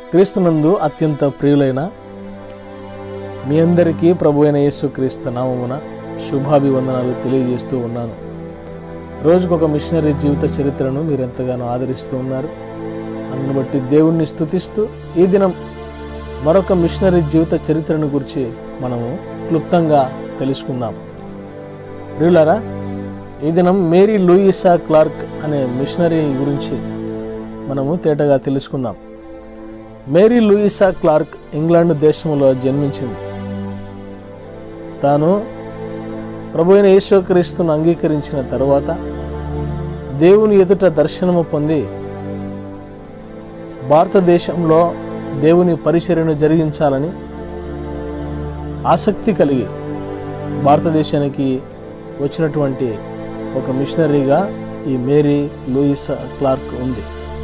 క్రీస్తునందు అత్యంత ప్రియులైన మీ అందరికీ ప్రభు అయిన యేసుక్రీస్తు నామమున శుభాభివందనాలు తెలియజేస్తూ ఉన్నాను రోజుకొక మిషనరీ జీవిత చరిత్రను మీరు ఎంతగానో ఆదరిస్తూ ఉన్నారు అందును బట్టి దేవుణ్ణి స్తుతిస్తూ ఈ దినం మరొక మిషనరీ జీవిత చరిత్రను గురించి మనము క్లుప్తంగా తెలుసుకుందాం ప్రియులారా ఈ దినం మేరీ లూయిసా క్లార్క్ అనే మిషనరీ గురించి మనము తేటగా తెలుసుకుందాం మేరీ లూయిసా క్లార్క్ ఇంగ్లాండ్ దేశంలో జన్మించింది తాను ప్రభు అయిన యేసుక్రీస్తును అంగీకరించిన తరువాత దేవుని ఎదుట దర్శనము పొంది భారతదేశంలో దేవుని పరిచర్యను జరిగించాలని ఆసక్తి కలిగి భారతదేశానికి వచ్చినటువంటి ఒక మిషనరీగా ఈ మేరీ లూయిసా క్లార్క్ ఉంది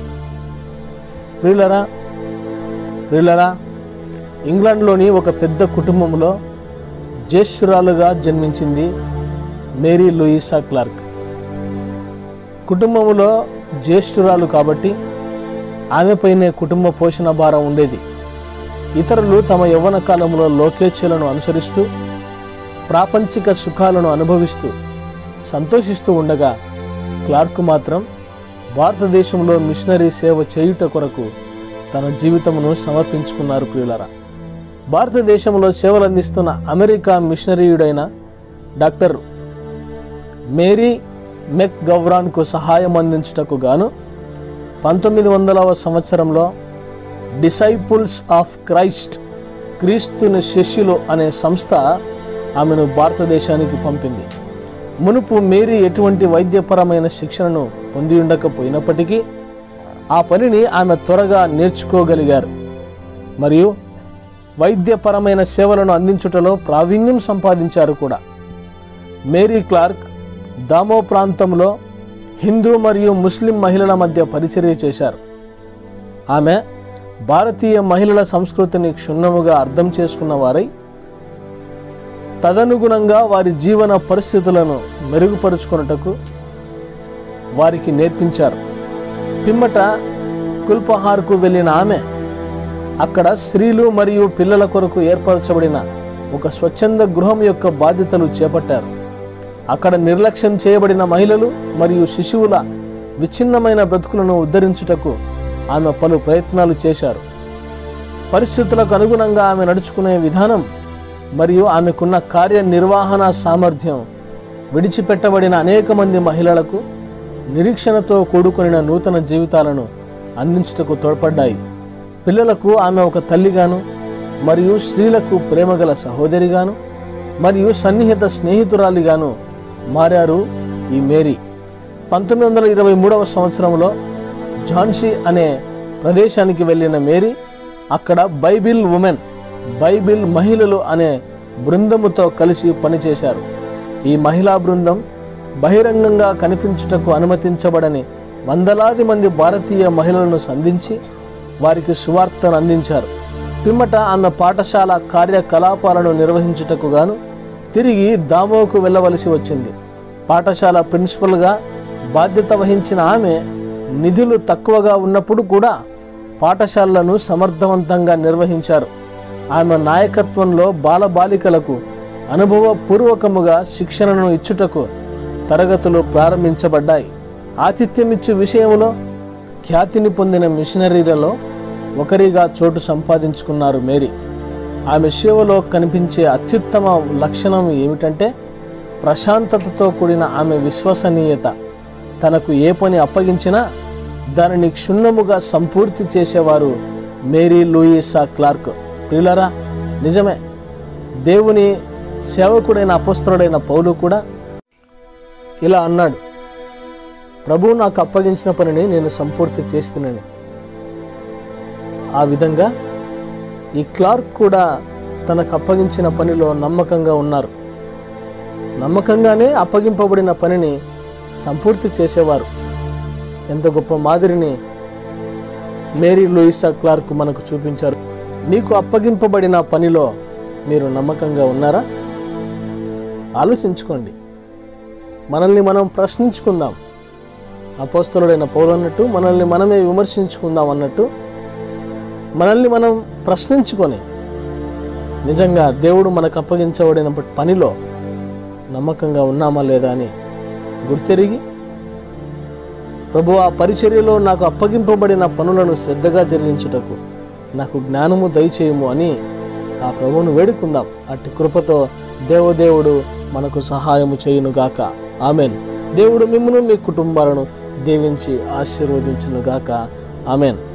ప్రియులరా ప్రియులరా ఇంగ్లాండ్లోని ఒక పెద్ద కుటుంబంలో జ్యేష్ఠురాలుగా జన్మించింది మేరీ లూయిసా క్లార్క్ కుటుంబంలో జ్యేష్ఠురాలు కాబట్టి ఆమెపైనే కుటుంబ పోషణ భారం ఉండేది ఇతరులు తమ యవ్వన కాలంలో లోకేచ్ఛలను అనుసరిస్తూ ప్రాపంచిక సుఖాలను అనుభవిస్తూ సంతోషిస్తూ ఉండగా క్లార్క్ మాత్రం భారతదేశంలో మిషనరీ సేవ చేయుట కొరకు తన జీవితమును సమర్పించుకున్నారు ప్రియులరా భారతదేశంలో సేవలు అందిస్తున్న అమెరికా మిషనరీయుడైన డాక్టర్ మేరీ మెక్ గవ్రాన్కు సహాయం అందించుటకు గాను పంతొమ్మిది వందలవ సంవత్సరంలో డిసైపుల్స్ ఆఫ్ క్రైస్ట్ క్రీస్తుని శిష్యులు అనే సంస్థ ఆమెను భారతదేశానికి పంపింది మునుపు మేరీ ఎటువంటి వైద్యపరమైన శిక్షణను పొంది ఉండకపోయినప్పటికీ ఆ పనిని ఆమె త్వరగా నేర్చుకోగలిగారు మరియు వైద్యపరమైన సేవలను అందించుటలో ప్రావీణ్యం సంపాదించారు కూడా మేరీ క్లార్క్ దామో ప్రాంతంలో హిందూ మరియు ముస్లిం మహిళల మధ్య పరిచర్య చేశారు ఆమె భారతీయ మహిళల సంస్కృతిని క్షుణ్ణముగా అర్థం చేసుకున్న వారై తదనుగుణంగా వారి జీవన పరిస్థితులను మెరుగుపరుచుకొనుటకు వారికి నేర్పించారు పిమ్మట కుల్పహార్కు వెళ్ళిన ఆమె అక్కడ స్త్రీలు మరియు పిల్లల కొరకు ఏర్పరచబడిన ఒక స్వచ్ఛంద గృహం యొక్క బాధ్యతలు చేపట్టారు అక్కడ నిర్లక్ష్యం చేయబడిన మహిళలు మరియు శిశువుల విచ్ఛిన్నమైన బ్రతుకులను ఉద్ధరించుటకు ఆమె పలు ప్రయత్నాలు చేశారు పరిస్థితులకు అనుగుణంగా ఆమె నడుచుకునే విధానం మరియు ఆమెకున్న కార్యనిర్వహణ సామర్థ్యం విడిచిపెట్టబడిన అనేక మంది మహిళలకు నిరీక్షణతో కూడుకొనిన నూతన జీవితాలను అందించుటకు తోడ్పడ్డాయి పిల్లలకు ఆమె ఒక తల్లిగాను మరియు స్త్రీలకు ప్రేమగల సహోదరిగాను మరియు సన్నిహిత స్నేహితురాలిగాను మారారు ఈ మేరీ పంతొమ్మిది వందల ఇరవై మూడవ సంవత్సరంలో ఝాన్సీ అనే ప్రదేశానికి వెళ్ళిన మేరీ అక్కడ బైబిల్ ఉమెన్ బైబిల్ మహిళలు అనే బృందముతో కలిసి పనిచేశారు ఈ మహిళా బృందం బహిరంగంగా కనిపించుటకు అనుమతించబడని వందలాది మంది భారతీయ మహిళలను సంధించి వారికి సువార్తను అందించారు పిమ్మట ఆమె పాఠశాల కార్యకలాపాలను నిర్వహించుటకు గాను తిరిగి దామోకు వెళ్ళవలసి వచ్చింది పాఠశాల ప్రిన్సిపల్గా బాధ్యత వహించిన ఆమె నిధులు తక్కువగా ఉన్నప్పుడు కూడా పాఠశాలలను సమర్థవంతంగా నిర్వహించారు ఆమె నాయకత్వంలో బాలబాలికలకు అనుభవపూర్వకముగా శిక్షణను ఇచ్చుటకు తరగతులు ప్రారంభించబడ్డాయి ఆతిథ్యమిచ్చు విషయంలో ఖ్యాతిని పొందిన మిషనరీలలో ఒకరిగా చోటు సంపాదించుకున్నారు మేరీ ఆమె సేవలో కనిపించే అత్యుత్తమ లక్షణం ఏమిటంటే ప్రశాంతతతో కూడిన ఆమె విశ్వసనీయత తనకు ఏ పని అప్పగించినా దానిని క్షుణ్ణముగా సంపూర్తి చేసేవారు మేరీ లూయిసా క్లార్క్ ప్రియులరా నిజమే దేవుని సేవకుడైన అపస్తుడైన పౌలు కూడా ఇలా అన్నాడు ప్రభు నాకు అప్పగించిన పనిని నేను సంపూర్తి చేస్తున్నాను ఆ విధంగా ఈ క్లార్క్ కూడా తనకు అప్పగించిన పనిలో నమ్మకంగా ఉన్నారు నమ్మకంగానే అప్పగింపబడిన పనిని సంపూర్తి చేసేవారు ఎంత గొప్ప మాదిరిని మేరీ లూయిసా క్లార్క్ మనకు చూపించారు మీకు అప్పగింపబడిన పనిలో మీరు నమ్మకంగా ఉన్నారా ఆలోచించుకోండి మనల్ని మనం ప్రశ్నించుకుందాం అపోస్తలుడైన పౌలు అన్నట్టు మనల్ని మనమే విమర్శించుకుందాం అన్నట్టు మనల్ని మనం ప్రశ్నించుకొని నిజంగా దేవుడు మనకు అప్పగించబడిన పనిలో నమ్మకంగా ఉన్నామా లేదా అని గుర్తెరిగి ప్రభు ఆ పరిచర్యలో నాకు అప్పగింపబడిన పనులను శ్రద్ధగా జరిగించుటకు నాకు జ్ఞానము దయచేయము అని ఆ ప్రభువును వేడుకుందాం అట్టి కృపతో దేవదేవుడు మనకు సహాయము చేయునుగాక ఆమెన్ దేవుడు మిమ్మును మీ కుటుంబాలను దీవించి ఆశీర్వదించునుగాక ఆమెన్